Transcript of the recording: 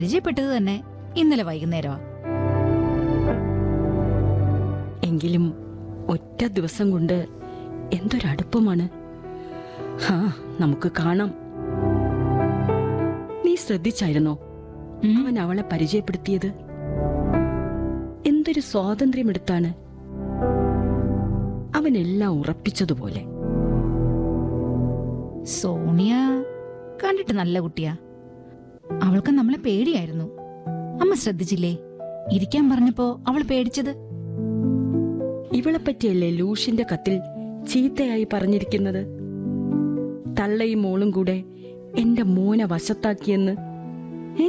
പരിചയപ്പെട്ടത് തന്നെ ഇന്നലെ വൈകുന്നേരമാ എങ്കിലും ഒറ്റ ദിവസം കൊണ്ട് എന്തൊരടുപ്പമാണ് ഹാ നമുക്ക് കാണാം നീ ശ്രദ്ധിച്ചായിരുന്നോ ഉം. അവൻ അവളെ പരിചയപ്പെടുത്തിയത് എന്തൊരു സ്വാതന്ത്ര്യമെടുത്താണ് അവനെല്ലാം ഉറപ്പിച്ചതുപോലെ സോണിയ കണ്ടിട്ട് നല്ല കുട്ടിയാ അവൾക്ക് നമ്മളെ പേടിയായിരുന്നു അമ്മ ശ്രദ്ധിച്ചില്ലേ ഇരിക്കാൻ പറഞ്ഞപ്പോ അവൾ പേടിച്ചത് ഇവളെപ്പറ്റിയല്ലേ ലൂഷിന്റെ കത്തിൽ ചീത്തയായി പറഞ്ഞിരിക്കുന്നത് തള്ളയും മോളും കൂടെ എന്റെ മോനെ വശത്താക്കിയെന്ന്